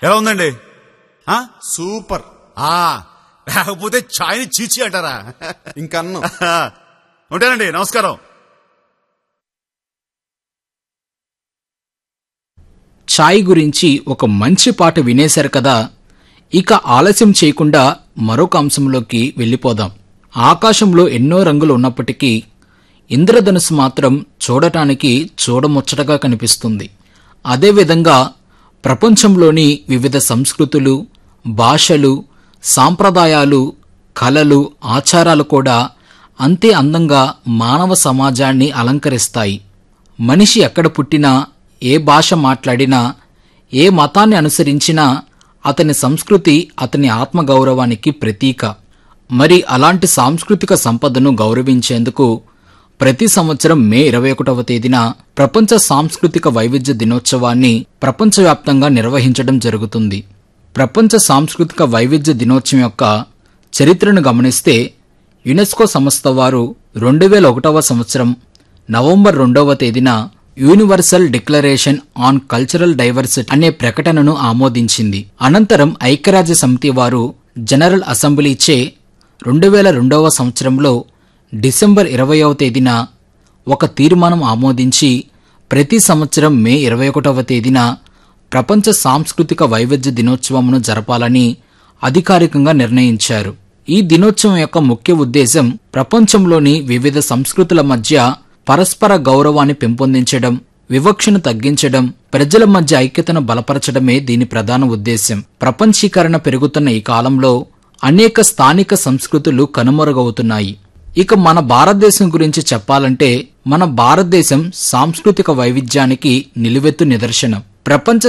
ఎలా ఉందండి ఆ? సూపర్ ఆ, లేకపోతే ఛాయ్ని చీచి అంటారా ఇంకన్ను ఉంటానండి నమస్కారం ఛాయ్ గురించి ఒక మంచి పాట వినేశారు కదా ఇక ఆలస్యం చేయకుండా మరొక అంశంలోకి వెళ్ళిపోదాం ఆకాశంలో ఎన్నో రంగులు ఉన్నప్పటికీ ఇంద్రధనుసు మాత్రం చూడటానికి చూడముచ్చటగా కనిపిస్తుంది అదేవిధంగా ప్రపంచంలోని వివిధ సంస్కృతులు భాషలు సాంప్రదాయాలు కళలు ఆచారాలు కూడా అంతే అందంగా మానవ సమాజాన్ని అలంకరిస్తాయి మనిషి ఎక్కడ పుట్టినా ఏ భాష మాట్లాడినా ఏ మతాన్ని అనుసరించినా అతని సంస్కృతి అతని ఆత్మగౌరవానికి ప్రతీక మరి అలాంటి సాంస్కృతిక సంపదను గౌరవించేందుకు ప్రతి సంవత్సరం మే ఇరవై ఒకటవ తేదీన ప్రపంచ సాంస్కృతిక వైవిధ్య దినోత్సవాన్ని ప్రపంచవ్యాప్తంగా నిర్వహించడం జరుగుతుంది ప్రపంచ సాంస్కృతిక వైవిధ్య దినోత్సవం యొక్క చరిత్రను గమనిస్తే యునెస్కో సంస్థ వారు రెండు వేల ఒకటవ సంవత్సరం నవంబర్ రెండవ తేదీన universal declaration on cultural diversity అనే ప్రకటనను ఆమోదించింది అనంతరం ఐక్యరాజ్య సమితి వారు జనరల్ అసెంబ్లీచే రెండు వేల రెండవ సంవత్సరంలో డిసెంబర్ ఇరవయవ తేదీన ఒక తీర్మానం ఆమోదించి ప్రతి సంవత్సరం మే ఇరవై ఒకటవ తేదీన ప్రపంచ సాంస్కృతిక వైవిధ్య దినోత్సవంను జరపాలని అధికారికంగా నిర్ణయించారు ఈ దినోత్సవం యొక్క ముఖ్య ఉద్దేశం ప్రపంచంలోని వివిధ సంస్కృతుల మధ్య పరస్పర గౌరవాన్ని పెంపొందించడం వివక్షను తగ్గించడం ప్రజల మధ్య ఐక్యతను బలపరచడమే దీని ప్రధాన ఉద్దేశం ప్రపంచీకరణ పెరుగుతున్న ఈ కాలంలో అనేక స్థానిక సంస్కృతులు కనుమరుగవుతున్నాయి ఇక మన భారతదేశం గురించి చెప్పాలంటే మన భారతదేశం సాంస్కృతిక వైవిధ్యానికి నిలువెత్తు నిదర్శనం ప్రపంచ